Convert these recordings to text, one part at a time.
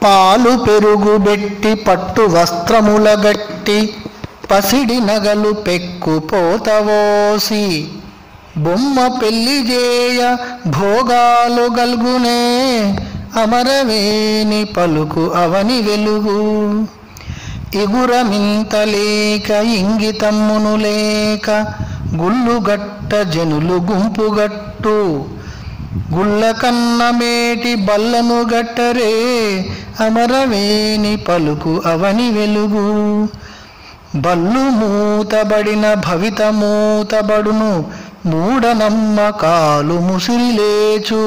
పాలు పెరుగు బెట్టి పట్టు వస్త్రముల గట్టి పసిడి నగలు పెక్కు పోతవోసి బొమ్మ పెళ్లి చేయ భోగాలు గల్గునే అమరవేని పలుకు అవని వెలుగు ఇగురమింత లేక ఇంగితమ్మును లేక గుల్లుగట్ట జనులు గుంపుగట్టు గుళ్ళ కన్న మేటి బల్లను గట్టరే అమరవేని పలుకు అవని వెలుగు బల్లు మూతబడిన భవిత మూతబడును మూఢనమ్మకాలు ముసిరిలేచు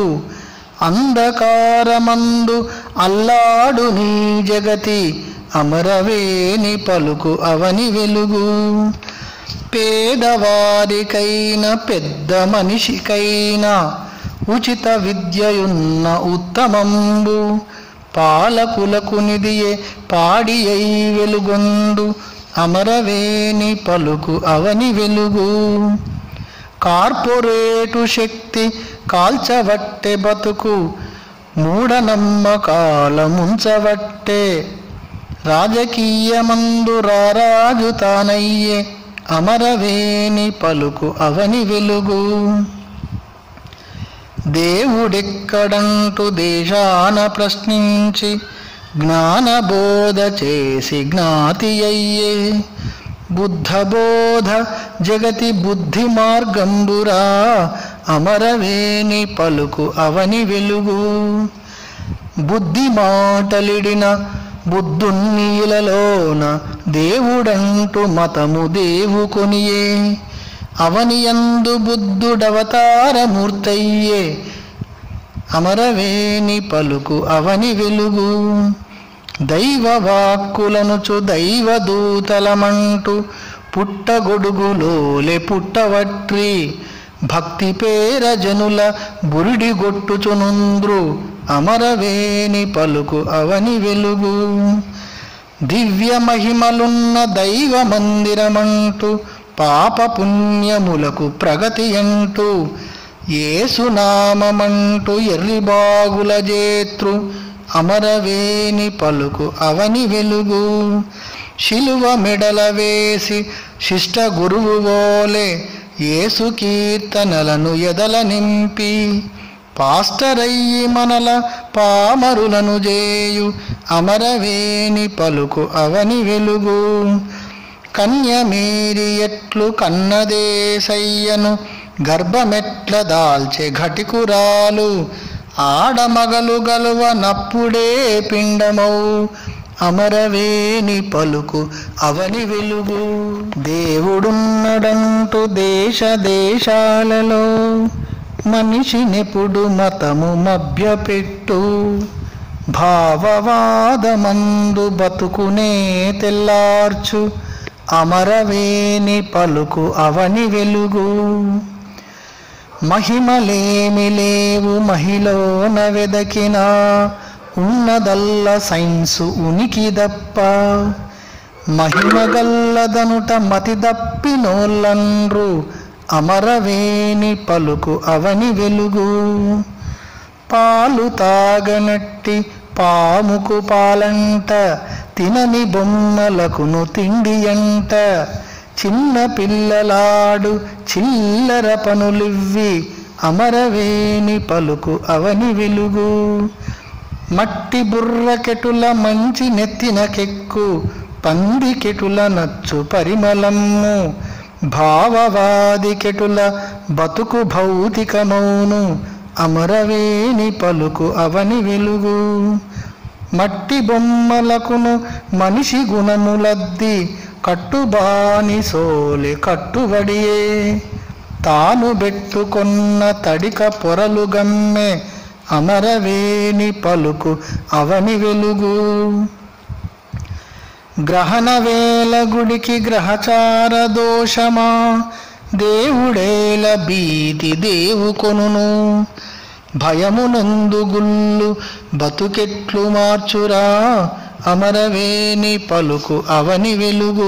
అంధకారమందు అల్లాడు నీ జగతి అమరవేని పలుకు అవని వెలుగు పేదవారికైన పెద్ద మనిషికైనా ఉచిత విద్యయున్న ఉత్తమంబు పాలకులకు నిదియే పాడి అయి వెలుగొందు అమరవేని పలుకు అవని వెలుగు కార్పొరేటు శక్తి కాల్చవట్టె బతుకు మూఢనమ్మకాల ముంచవట్టే రాజకీయమందు రారాజు తానయ్యే అమరవేని పలుకు అవని వెలుగు దేవుడెక్కడంటూ దేశాన ప్రశ్నించి జ్ఞానబోధ చేసి జ్ఞాతి అయ్యే బుద్ధబోధ జగతి బుద్ధి మార్గంబురా అమరవేని పలుకు అవని వెలుగు బుద్ధి మాటలిడిన బుద్ధున్నీలలోన దేవుడంటూ మతము దేవుకొనియే అవనియందు బుద్ధుడవతారమూర్తయ్యే అమరవేని పలుకు అవని వెలుగు దైవ వాక్కులనుచు దైవదూతలమంటూ పుట్టగొడుగులోలే పుట్టవట్రి భక్తి పేర జనుల బురిడి గొట్టుచునుంద్రు అమరవేని పలుకు అవని వెలుగు దివ్య మహిమలున్న దైవ మందిరమంటూ పాప పుణ్యములకు ప్రగతి అంటూ ఏసునామమంటూ ఎర్రిబాగుల జేత్రు అమరవేని పలుకు అవని వెలుగు శిలువ మెడల వేసి శిష్ట గురువు వోలే ఏసు కీర్తనలను ఎదల నింపి పాస్టరయ్యి మనల పామరులను జేయు అమరవేని పలుకు అవని వెలుగు కన్యమేరి ఎట్లు కన్నదేశయ్యను గర్భమెట్ల దాల్చే ఘటికురాలు ఆడమగలు గలువ నప్పుడే పిండమౌ అమరవేని పలుకు అవని వెలుగు దేవుడున్నడంటూ దేశ దేశాలలో మనిషినెప్పుడు మతము మభ్యపెట్టు భావవాదమందు బతుకునే తెల్లార్చు అమరవేని పలుకు అవని వెలుగు మహిమలేమి లేవు మహిళన వెదకినా ఉన్నదల్ల సైన్సు ఉనికి దప్ప మహిమగల్లదనుట మతి దప్పినోళ్ళండ్రు అమరవేని పలుకు అవని వెలుగు పాలు తాగనట్టి పాముకు పాలంట తినని బొమ్మలకును తిండి అంట చిన్న పిల్లలాడు చిల్లర పనులివ్వి అమరవేని పలుకు అవని వెలుగు మట్టి బుర్రకెటుల మంచి నెత్తిన కెక్కు పందికెటుల నచ్చు పరిమళము భావవాదికెటుల బతుకు భౌతికమౌను అమరవేని పలుకు అవని వెలుగు మట్టి బొమ్మలకును మనిషి గుణములద్ది కట్టుబాని సోలె కట్టుబడియే తాను బెట్టుకొన్న తడిక పొరలు గమ్మె అమరవేని పలుకు అవని వెలుగు గ్రహణ వేల గుడికి గ్రహచార దోషమా దేవుడేల భీతి దేవు కొనును భయమునందు గుళ్ళు బతుకెట్లు మార్చురా అమరవేని పలుకు అవని వెలుగు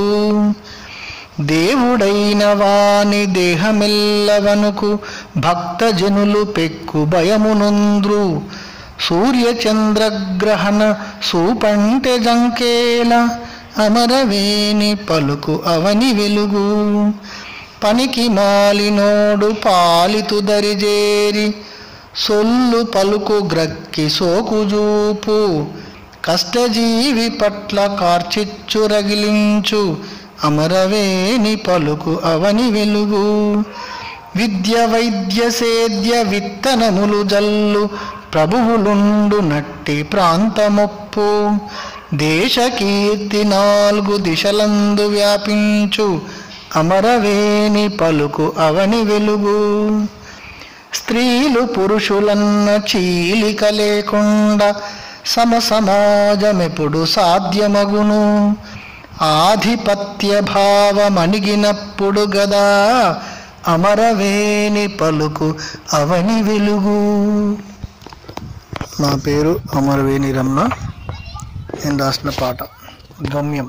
దేవుడైన వాని దేహమెల్లవనుకు భక్తజనులు పెక్కు భయమునొంద్రు సూర్య చంద్రగ్రహణ సూపంటె జంకేల అమరవేణి పలుకు అవని వెలుగు పనికి మాలినోడు పాలితు దరిజేరి సొల్లు పలుకు గ్రక్కి సోకుజూపు కష్టజీవి పట్ల కార్చిచ్చు రగిలించు అమరవేణి పలుకు అవని వెలుగు విద్య వైద్య సేద్య విత్తనములు జల్లు ప్రభువులుండు నట్టి ప్రాంతమొప్పు దేశ కీర్తి నాలుగు దిశలందు వ్యాపించు అమరవేణి పలుకు అవని వెలుగు స్త్రీలు పురుషులన్న చీలిక లేకుండా సమ సమాజమెప్పుడు సాధ్యమగును ఆధిపత్య భావమణిగినప్పుడు గదా అమరవేణి పలుకు అవని వెలుగు నా పేరు అమరవేణి రమణ నేను రాసిన పాట గమ్యం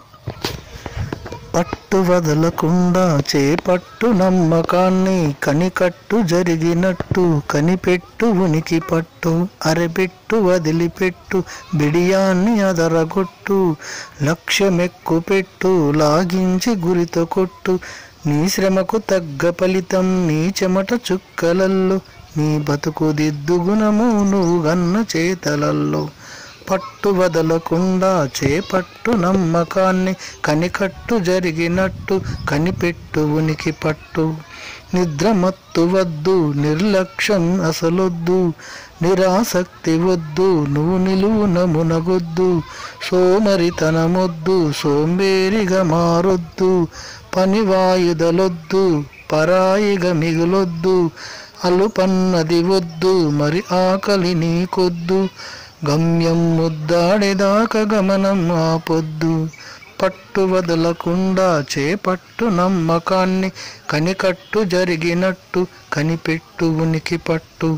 పట్టు వదలకుండా చేపట్టు నమ్మకాన్ని కనికట్టు జరిగినట్టు కనిపెట్టు ఉనికి పట్టు అరబెట్టు వదిలిపెట్టు బిడియాన్ని అదరగొట్టు లక్ష్యమెక్కు పెట్టు లాగించి గురితో కొట్టు నీ శ్రమకు తగ్గ ఫలితం నీ చెమట చుక్కలల్లో నీ బతుకు దిద్దుగుణము నువ్వు గన్న చేతలల్లో పట్టు వదలకుండా చేపట్టు నమ్మకాన్ని కనికట్టు జరిగినట్టు కనిపెట్టు ఉనికి పట్టు నిద్రమత్తు వద్దు నిర్లక్ష్యం అసలొద్దు నిరాసక్తి వద్దు నువ్వు నిలువున మునగొద్దు సోమరితనమొద్దు సోంబేరిగా మారొద్దు పని వాయుదలొద్దు పరాయిగా మిగులొద్దు అలుపన్నది వద్దు మరి ఆకలి నీకొద్దు గమ్యం ముద్దాడేదాకా గమనం ఆపొద్దు పట్టు వదలకుండా చేపట్టు నమ్మకాన్ని కనికట్టు జరిగినట్టు కనిపెట్టు ఉనికి పట్టు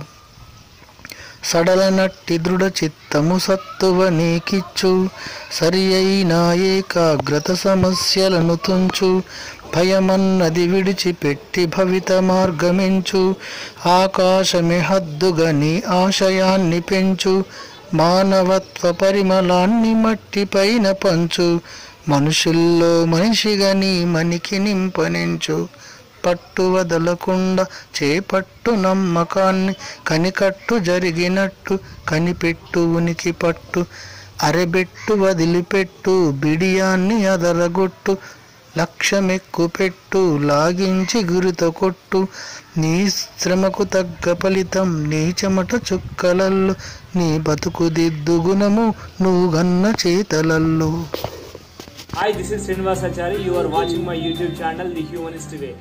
సడలనట్టి దృఢ చిత్తము సత్తువ నీకిచ్చు సరి అయిన ఏకాగ్రత సమస్యలను తుంచు భయమన్నది విడిచిపెట్టి భవిత మార్గమించు ఆకాశమే హద్దుగా నీ ఆశయాన్ని పెంచు మానవత్వ పరిమళాన్ని మట్టి పైన పంచు మనుషుల్లో మనిషిగా నీ మనికి నింపనించు పట్టు వదలకుండా చేపట్టు నమ్మకాన్ని కనికట్టు జరిగినట్టు కనిపెట్టు ఉనికి పట్టు అరెబెట్టు వదిలిపెట్టు బిడియాన్ని అదరగొట్టు లక్ష్యమెక్కు పెట్టు లాగించి గురితో కొట్టు నీ శ్రమకు తగ్గ ఫలితం నీ చెమట చుక్కలల్లో నీ బతుకు దిద్దు గుణము నువ్వు గన్న చేతలల్లో Hi, this is Srinivas Achari. You are watching my YouTube channel, The Humanist Way.